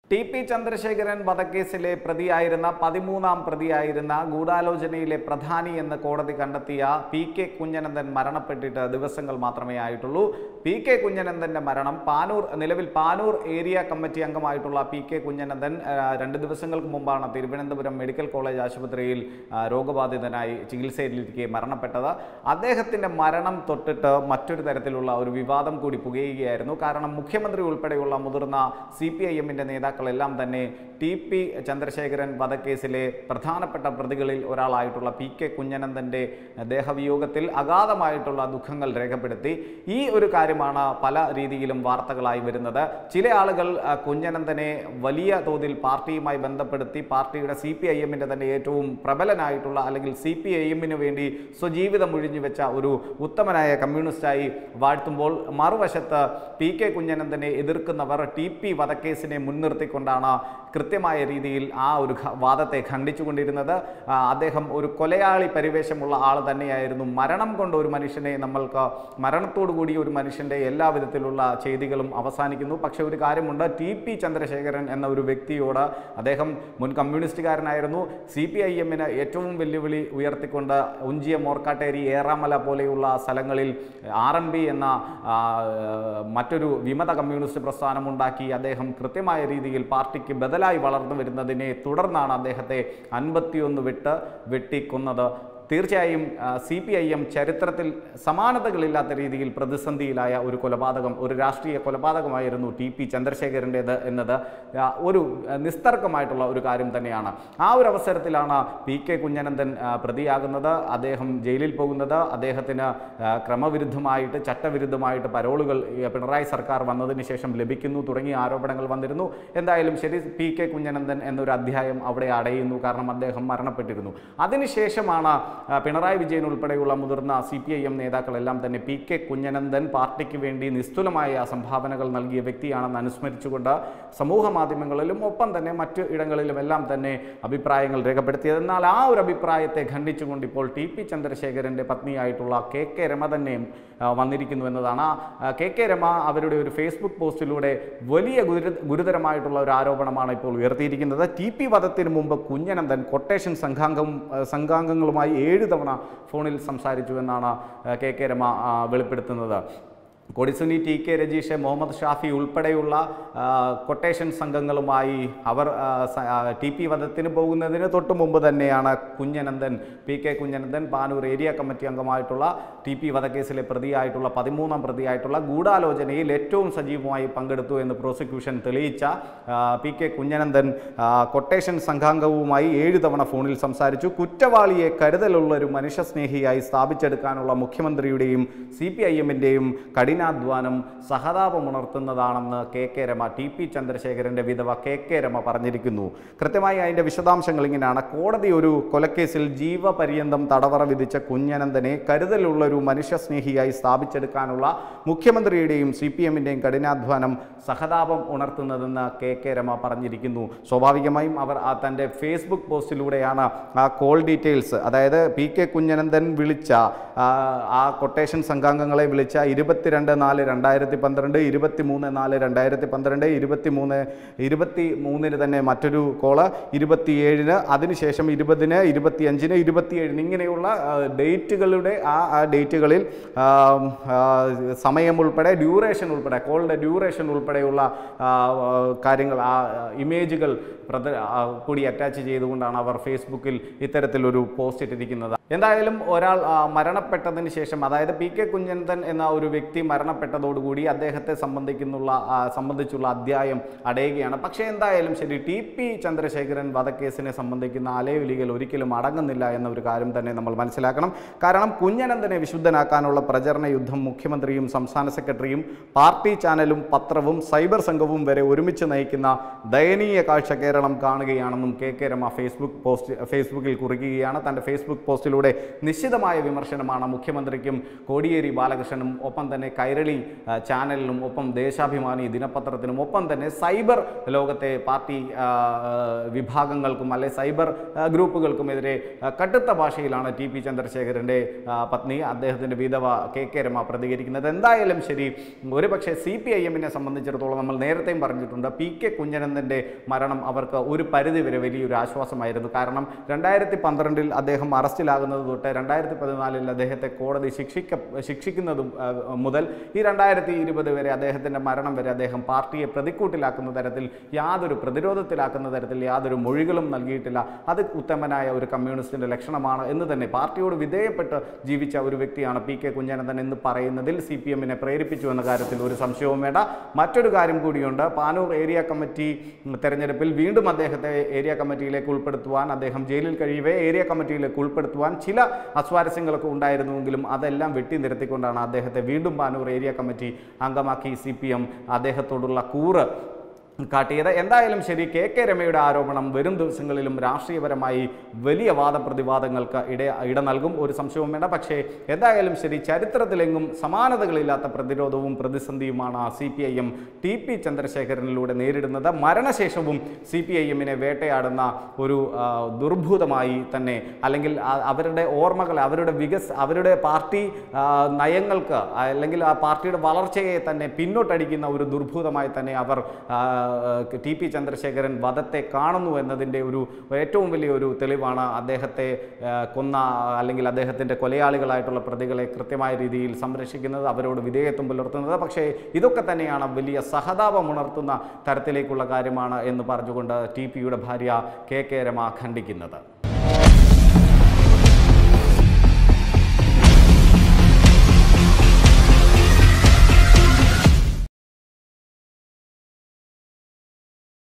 T P Chandrasekharan വധക്കേസിലെ പ്രതിയായിരുന്ന പതിമൂന്നാം പ്രതിയായിരുന്ന ഗൂഢാലോചനയിലെ പ്രധാനി എന്ന് കോടതി കണ്ടെത്തിയ പി കെ കുഞ്ഞനന്ദൻ മരണപ്പെട്ടിട്ട് ദിവസങ്ങൾ മാത്രമേ ആയിട്ടുള്ളൂ പി കെ കുഞ്ഞനന്ദന്റെ മരണം പാനൂർ നിലവിൽ പാനൂർ ഏരിയ കമ്മിറ്റി അംഗമായിട്ടുള്ള പി കെ കുഞ്ഞനന്ദൻ ആ, രണ്ട് ദിവസങ്ങൾക്ക് മുമ്പാണ് തിരുവനന്തപുരം മെഡിക്കൽ കോളേജ് ആശുപത്രിയിൽ ആ, രോഗബാധിതനായി ചികിത്സയിലിരിക്കെ മരണപ്പെട്ടത് അദ്ദേഹത്തിന്റെ മരണം തൊട്ടിട്ട് മറ്റൊരു തരത്തിലുള്ള ഒരു വിവാദം കൂടി പുകയുകയായിരുന്നു കാരണം മുഖ്യമന്ത്രി ഉൾപ്പെടെയുള്ള മുതിർന്ന സി പി ഐ എമ്മിൻ്റെ നേതാക്കളെല്ലാം തന്നെ ടി പി ചന്ദ്രശേഖരൻ വധക്കേസിലെ പ്രധാനപ്പെട്ട പ്രതികളിൽ ഒരാളായിട്ടുള്ള പി കെ കുഞ്ഞനന്ദൻ്റെ ദേഹവിയോഗത്തിൽ അഗാധമായിട്ടുള്ള ദുഃഖങ്ങൾ രേഖപ്പെടുത്തി ഈ ഒരു കാര്യമാണ് പല രീതിയിലും വാർത്തകളായി വരുന്നത് ചില ആളുകൾ ആ, കുഞ്ഞനന്ദനെ വലിയ തോതിൽ പാർട്ടിയുമായി ബന്ധപ്പെടുത്തി പാർട്ടിയുടെ സി പി ഐ എമ്മിൻ്റെ തന്നെ ഏറ്റവും പ്രബലനായിട്ടുള്ള അല്ലെങ്കിൽ സി പി ഐ എമ്മിന് വേണ്ടി സ്വജീവിതം ഒഴിഞ്ഞു വെച്ച ഒരു ഉത്തമനായ കമ്മ്യൂണിസ്റ്റായി വാഴ്ത്തുമ്പോൾ മറുവശത്ത് പി കെ കുഞ്ഞനന്ദനെ എതിർക്കുന്നവർ ടി പി വധക്കേസിനെ മുൻനിർത്തിക്കൊണ്ടാണ് കൃത്യമായ രീതിയിൽ ആ ഒരു ഖ- വാദത്തെ ഖണ്ഡിച്ചുകൊണ്ടിരുന്നത് ആ, അദ്ദേഹം ഒരു കൊലയാളി പരിവേഷമുള്ള ആൾ തന്നെയായിരുന്നു മരണം കൊണ്ട് ഒരു മനുഷ്യനെ നമ്മൾക്ക് മരണത്തോടു കൂടി ഒരു മനുഷ്യൻ്റെ എല്ലാ വിധത്തിലുള്ള ചെയ്തികളും അവസാനിക്കുന്നു പക്ഷേ ഒരു കാര്യമുണ്ട് ടി പി ചന്ദ്രശേഖരൻ എന്ന ഒരു വ്യക്തിയോട് അദ്ദേഹം മുൻ കമ്മ്യൂണിസ്റ്റുകാരനായിരുന്നു സി പി ഐ എമ്മിന് ഏറ്റവും വെല്ലുവിളി ഉയർത്തിക്കൊണ്ട് ഉഞ്ചിയ മോർക്കാട്ടേരി ഏറാമല പോലെയുള്ള സ്ഥലങ്ങളിൽ ആർ എം ബി എന്ന ആ, മറ്റൊരു വിമത കമ്മ്യൂണിസ്റ്റ് പ്രസ്ഥാനം ഉണ്ടാക്കി അദ്ദേഹം കൃത്യമായ രീതിയിൽ പാർട്ടിക്ക് ബദലായി വളർന്നു വരുന്നതിനെ തുടർന്നാണ് അദ്ദേഹത്തെ അൻപത്തിയൊന്ന് വിട്ട് വെട്ടിക്കൊന്നത് തീർച്ചയായും സി പി ഐ എം ചരിത്രത്തിൽ സമാനതകളില്ലാത്ത രീതിയിൽ പ്രതിസന്ധിയിലായ ഒരു കൊലപാതകം ഒരു രാഷ്ട്രീയ കൊലപാതകമായിരുന്നു ടി പി ചന്ദ്രശേഖരൻ്റേത് എന്നത് ആ, ഒരു ആ, നിസ്തർക്കമായിട്ടുള്ള ഒരു കാര്യം തന്നെയാണ് ആ ഒരു അവസരത്തിലാണ് പി കെ കുഞ്ഞനന്ദൻ ആ, പ്രതിയാകുന്നത് അദ്ദേഹം ജയിലിൽ പോകുന്നത് അദ്ദേഹത്തിന് ആ, ക്രമവിരുദ്ധമായിട്ട് ചട്ടവിരുദ്ധമായിട്ട് പരോളുകൾ ഈ പിണറായി സർക്കാർ വന്നതിന് ശേഷം ലഭിക്കുന്നു തുടങ്ങിയ ആരോപണങ്ങൾ വന്നിരുന്നു എന്തായാലും ശരി പി കെ കുഞ്ഞനന്ദൻ എന്നൊരു അധ്യായം അവിടെ അടയുന്നു കാരണം അദ്ദേഹം മരണപ്പെട്ടിരുന്നു അതിനുശേഷമാണ് ആ, പിണറായി വിജയൻ ഉൾപ്പെടെയുള്ള മുതിർന്ന സി പി ഐ എം നേതാക്കളെല്ലാം തന്നെ പി കെ കുഞ്ഞനന്ദൻ പാർട്ടിക്ക് വേണ്ടി നിസ്തുലമായ സംഭാവനകൾ നൽകിയ വ്യക്തിയാണെന്ന് അനുസ്മരിച്ചുകൊണ്ട് സമൂഹ മാധ്യമങ്ങളിലും ഒപ്പം തന്നെ മറ്റു ഇടങ്ങളിലും എല്ലാം തന്നെ അഭിപ്രായങ്ങൾ രേഖപ്പെടുത്തിയത് എന്നാൽ ആ ഒരു അഭിപ്രായത്തെ ഖണ്ഡിച്ചുകൊണ്ട് ഇപ്പോൾ ടി പി ചന്ദ്രശേഖരൻ്റെ പത്നിയായിട്ടുള്ള കെ കെ രമ തന്നെയും ആ, വന്നിരിക്കുന്നു എന്നതാണ് ആ, കെ കെ രമ അവരുടെ ഒരു ഫേസ്ബുക്ക് പോസ്റ്റിലൂടെ വലിയ ഗുരു ഗുരുതരമായിട്ടുള്ള ഒരു ആരോപണമാണ് ഇപ്പോൾ ഉയർത്തിയിരിക്കുന്നത് ടി പി വധത്തിന് മുമ്പ് കുഞ്ഞനന്ദൻ കൊട്ടേഷൻ സംഘാംഗം ആ, സംഘാംഗങ്ങളുമായി ഏഴ് തവണ ഫോണിൽ സംസാരിച്ചു എന്നാണ് ആ, കെ കെ രമ ആ, വെളിപ്പെടുത്തുന്നത് കൊടിസുനി ടി കെ രജീഷ് മുഹമ്മദ് ഷാഫി ഉൾപ്പെടെയുള്ള ആ, കൊട്ടേഷൻ സംഘങ്ങളുമായി അവർ ആ, സ- ആ, ടി പി വധത്തിന് പോകുന്നതിന് തൊട്ട് മുമ്പ് തന്നെയാണ് Kunjananthan P K Kunjananthan Panoor area committee അംഗമായിട്ടുള്ള ടി പി വധക്കേസിലെ പ്രതിയായിട്ടുള്ള പതിമൂന്നാം പ്രതിയായിട്ടുള്ള ഗൂഢാലോചനയിൽ ഏറ്റവും സജീവമായി പങ്കെടുത്തു എന്ന് പ്രോസിക്യൂഷൻ തെളിയിച്ച ആ, പി കെ കുഞ്ഞനന്ദൻ ആ, കൊട്ടേഷൻ സംഘാംഗവുമായി ഏഴ് തവണ ഫോണിൽ സംസാരിച്ചു കുറ്റവാളിയെ കരുതലുള്ള ഒരു മനുഷ്യസ്നേഹിയായി സ്ഥാപിച്ചെടുക്കാനുള്ള മുഖ്യമന്ത്രിയുടെയും സി പി ഐ എമ്മിൻ്റെയും കഠിനാധ്വാനം സഹതാപമുണർത്തുന്നതാണെന്ന് K K Rema T P ചന്ദ്രശേഖരൻ്റെ വിധവ കെ കെ രമ പറഞ്ഞിരിക്കുന്നു കൃത്യമായി അതിൻ്റെ വിശദാംശങ്ങൾ ഇങ്ങനെയാണ് കോടതി ഒരു കൊലക്കേസിൽ ജീവപര്യന്തം തടവറ വിധിച്ച കുഞ്ഞനന്ദനെ കരുതലുള്ള ഒരു മനുഷ്യസ്നേഹിയായി സ്ഥാപിച്ചെടുക്കാനുള്ള മുഖ്യമന്ത്രിയുടെയും സി പി എമ്മിൻ്റെയും കഠിനാധ്വാനം സഹതാപം ഉണർത്തുന്നതെന്ന് കെ കെ രമ പറഞ്ഞിരിക്കുന്നു സ്വാഭാവികമായും അവർ ആ തൻ്റെ ഫേസ്ബുക്ക് പോസ്റ്റിലൂടെയാണ് ആ കോൾ ഡീറ്റെയിൽസ് അതായത് പി കെ കുഞ്ഞനന്ദൻ വിളിച്ച ആ, ആ കൊട്ടേഷൻ സംഘാംഗങ്ങളെ വിളിച്ച ഇരുപത്തിരണ്ട് നാല് രണ്ടായിരത്തി പന്ത്രണ്ട് ഇരുപത്തി മൂന്ന് നാല് രണ്ടായിരത്തി പന്ത്രണ്ട് ഇരുപത്തി മൂന്ന് ഇരുപത്തി മൂന്നിന് തന്നെ മറ്റൊരു കോള് ഇരുപത്തിയേഴിന് അതിനുശേഷം ഇരുപതിന് ഇരുപത്തിയഞ്ചിന് ഇരുപത്തിയേഴിന് ഇങ്ങനെയുള്ള ആ, ഡേറ്റുകളുടെ ആ ആ ഡേറ്റുകളിൽ ആ, ആ, സമയം ഉൾപ്പെടെ ഡ്യൂറേഷൻ ഉൾപ്പെടെ കോളിൻ്റെ ഡ്യൂറേഷൻ ഉൾപ്പെടെയുള്ള ആ, ആ, കാര്യങ്ങൾ ആ ആ, ഇമേജുകൾ പ്രദ ആ, കൂടി അറ്റാച്ച് ചെയ്തുകൊണ്ടാണ് അവർ ഫേസ്ബുക്കിൽ ഇത്തരത്തിലൊരു പോസ്റ്റ് ഇട്ടിരിക്കുന്നത് എന്തായാലും ഒരാൾ ആ, മരണപ്പെട്ടതിന് ശേഷം അതായത് പി കെ കുഞ്ഞനന്ദൻ എന്ന ഒരു വ്യക്തി മരണപ്പെട്ടതോടുകൂടി അദ്ദേഹത്തെ സംബന്ധിക്കുന്നുള്ള ആ, സംബന്ധിച്ചുള്ള അധ്യായം അടയുകയാണ് പക്ഷേ എന്തായാലും ശരി ടി പി ചന്ദ്രശേഖരൻ വധക്കേസിനെ സംബന്ധിക്കുന്ന അലയൊലികൾ ഒരിക്കലും അടങ്ങുന്നില്ല എന്ന ഒരു കാര്യം തന്നെ നമ്മൾ മനസ്സിലാക്കണം കാരണം കുഞ്ഞനന്ദനെ വിശുദ്ധനാക്കാനുള്ള പ്രചരണ യുദ്ധം മുഖ്യമന്ത്രിയും സംസ്ഥാന സെക്രട്ടറിയും പാർട്ടി ചാനലും പത്രവും സൈബർ സംഘവും വരെ ഒരുമിച്ച് നയിക്കുന്ന ദയനീയ കാഴ്ച കേരളം കാണുകയാണെന്നും K K Rema Facebook post ഫേസ്ബുക്കിൽ കുറിക്കുകയാണ് തൻ്റെ ഫേസ്ബുക്ക് പോസ്റ്റിലൂടെ ചന്ദ്രശേഖരനിലൂടെ നിശ്ചിതമായ വിമർശനമാണ് മുഖ്യമന്ത്രിക്കും കോടിയേരി ബാലകൃഷ്ണനും ഒപ്പം തന്നെ കൈരളി ആ, ചാനലിനും ഒപ്പം ദേശാഭിമാനി ദിനപത്രത്തിനും ഒപ്പം തന്നെ സൈബർ ലോകത്തെ പാർട്ടി ആ, വിഭാഗങ്ങൾക്കും അല്ലെ സൈബർ ആ, ഗ്രൂപ്പുകൾക്കുമെതിരെ ആ, കടുത്ത ഭാഷയിലാണ് ടി പി ചന്ദ്രശേഖരൻ്റെ ആ, പത്നി അദ്ദേഹത്തിൻ്റെ വിധവ കെ കെ രമ പ്രതികരിക്കുന്നത് എന്തായാലും ശരി ഒരുപക്ഷെ സി പി ഐ എമ്മിനെ സംബന്ധിച്ചിടത്തോളം നമ്മൾ നേരത്തെയും പറഞ്ഞിട്ടുണ്ട് പി കെ കുഞ്ഞനന്ദൻ്റെ മരണം അവർക്ക് ഒരു പരിധിവരെ വലിയൊരു ആശ്വാസമായിരുന്നു കാരണം രണ്ടായിരത്തി പന്ത്രണ്ടിൽ അദ്ദേഹം അറസ്റ്റിലാകുന്നത് തൊട്ട് രണ്ടായിരത്തി പതിനാലിൽ അദ്ദേഹത്തെ കോടതി ശിക്ഷിക്ക ശിക്ഷിക്കുന്നതും ആ, മുതൽ ഈ രണ്ടായിരത്തി ഇരുപത് വരെ അദ്ദേഹത്തിൻ്റെ മരണം വരെ അദ്ദേഹം പാർട്ടിയെ പ്രതിക്കൂട്ടിലാക്കുന്ന തരത്തിൽ യാതൊരു പ്രതിരോധത്തിലാക്കുന്ന തരത്തിൽ യാതൊരു മൊഴികളും നൽകിയിട്ടില്ല അത് ഉത്തമനായ ഒരു കമ്മ്യൂണിസ്റ്റിൻ്റെ ലക്ഷണമാണ് എന്ന് തന്നെ പാർട്ടിയോട് വിധേയപ്പെട്ട് ജീവിച്ച ഒരു വ്യക്തിയാണ് പി കെ കുഞ്ഞനന്ദൻ എന്ന് പറയുന്നതിൽ സി പി എമ്മിനെ പ്രേരിപ്പിച്ചു എന്ന കാര്യത്തിൽ ഒരു സംശയവും വേണ്ട മറ്റൊരു കാര്യം കൂടിയുണ്ട് പാനൂർ ഏരിയ കമ്മിറ്റി തെരഞ്ഞെടുപ്പിൽ വീണ്ടും അദ്ദേഹത്തെ ഏരിയ കമ്മിറ്റിയിലേക്ക് ഉൾപ്പെടുത്തുവാൻ അദ്ദേഹം ജയിലിൽ കഴിയവേ ഏരിയ കമ്മിറ്റിയിലേക്ക് ഉൾപ്പെടുത്തുവാൻ ചില അസ്വാരസ്യങ്ങളൊക്കെ ഉണ്ടായിരുന്നുവെങ്കിലും അതെല്ലാം വെട്ടി നിരത്തിക്കൊണ്ടാണ് അദ്ദേഹത്തെ വീണ്ടും പാനൂർ ഏരിയ കമ്മിറ്റി അംഗമാക്കി സി പി എം അദ്ദേഹത്തോടുള്ള കൂറ് കാട്ടിയത് എന്തായാലും ശരി കെ കെ രമയുടെ ആരോപണം വരും ദിവസങ്ങളിലും രാഷ്ട്രീയപരമായി വലിയ വാദപ്രതിവാദങ്ങൾക്ക് ഇട ഇട നൽകും ഒരു സംശയവും വേണ്ട പക്ഷേ എന്തായാലും ശരി ചരിത്രത്തിലെങ്ങും സമാനതകളില്ലാത്ത പ്രതിരോധവും പ്രതിസന്ധിയുമാണ് C P I M T P ചന്ദ്രശേഖരനിലൂടെ നേരിടുന്നത് മരണശേഷവും സി പി ഐ എമ്മിനെ വേട്ടയാടുന്ന ഒരു ആ, ദുർഭൂതമായി തന്നെ അല്ലെങ്കിൽ ആ- അവരുടെ ഓർമ്മകൾ അവരുടെ വികസ് അവരുടെ പാർട്ടി ആ, നയങ്ങൾക്ക് അല്ലെങ്കിൽ ആ പാർട്ടിയുടെ വളർച്ചയെ തന്നെ പിന്നോട്ടടിക്കുന്ന ഒരു ദുർഭൂതമായി തന്നെ അവർ ആ, ടി പി ചന്ദ്രശേഖരൻ വധത്തെ കാണുന്നു എന്നതിൻ്റെ ഒരു ഏറ്റവും വലിയ ഒരു തെളിവാണ് അദ്ദേഹത്തെ ആ, കൊന്ന അല്ലെങ്കിൽ അദ്ദേഹത്തിൻ്റെ കൊലയാളികളായിട്ടുള്ള പ്രതികളെ കൃത്യമായ രീതിയിൽ സംരക്ഷിക്കുന്നത് അവരോട് വിധേയത്വം പുലർത്തുന്നത് പക്ഷേ ഇതൊക്കെ തന്നെയാണ് വലിയ സഹതാപം ഉണർത്തുന്ന തരത്തിലേക്കുള്ള കാര്യമാണ് എന്ന് പറഞ്ഞുകൊണ്ട് ടി പിയുടെ ഭാര്യ കെ കെ രമ ഖണ്ഡിക്കുന്നത്